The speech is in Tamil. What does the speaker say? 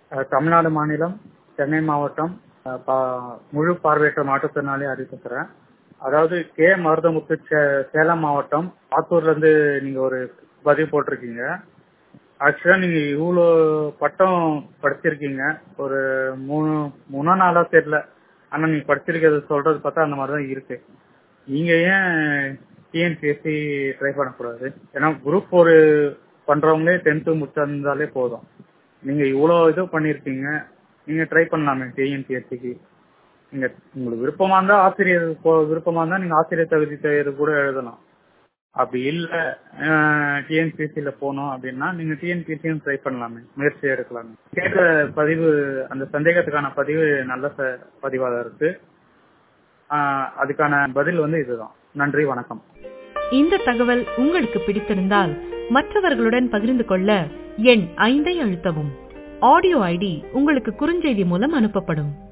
அஹ், தமிழ்நாடு மாநிலம் சென்னை மாவட்டம் அஹ், பா- முழு பார்வையற்ற மாற்றுத்திறனாளி அறிவிக்கிறேன் அதாவது கே மருதமுத்து சே- சேலம் மாவட்டம் ஆத்தூர்ல இருந்து நீங்க ஒரு பதிவு போட்டிருக்கீங்க ஆக்சுவலா நீங்க இவ்வளோ பட்டம் படிச்சிருக்கீங்க ஒரு மூணு மூணா நாளா தெரியல ஆனா நீங்க படிச்சிருக்கிறது சொல்றது பார்த்தா அந்த மாதிரி தான் இருக்கு நீங்க ஏன் டிஎன்பிஎஸ்சி ட்ரை பண்ணக்கூடாது ஏன்னா குரூப் ஒரு பண்றவங்களே டென்த்து முடிச்சிருந்தாலே போதும் நீங்க இவ்வளோ இது பண்ணிருக்கீங்க நீங்க ட்ரை பண்ணலாமே டிஎன்பிஎஸ்சிக்கு நீங்க உங்களுக்கு விருப்பமா இருந்தா ஆசிரியர் போ- விருப்பமா இருந்தா நீங்க ஆசிரியர் தகுதி தேர்வு கூட எழுதலாம் அப்படி இல்ல டிஎன்பிஎஸ்சில போனோம் அப்படின்னா நீங்க டிஎன்பிஎஸ்சியும் ட்ரை பண்ணலாமே முயற்சி எடுக்கலாமே கேட்ட பதிவு அந்த சந்தேகத்துக்கான பதிவு நல்ல ச- பதிவா தான் இருக்கு ஆஹ் அதுக்கான பதில் வந்து இதுதான் நன்றி வணக்கம் இந்த தகவல் உங்களுக்கு பிடித்திருந்தால் மற்றவர்களுடன் பகிர்ந்து கொள்ள எண் ஐந்தை அழுத்தவும் ஆடியோ ஐடி உங்களுக்கு குறுஞ்செய்தி மூலம் அனுப்பப்படும்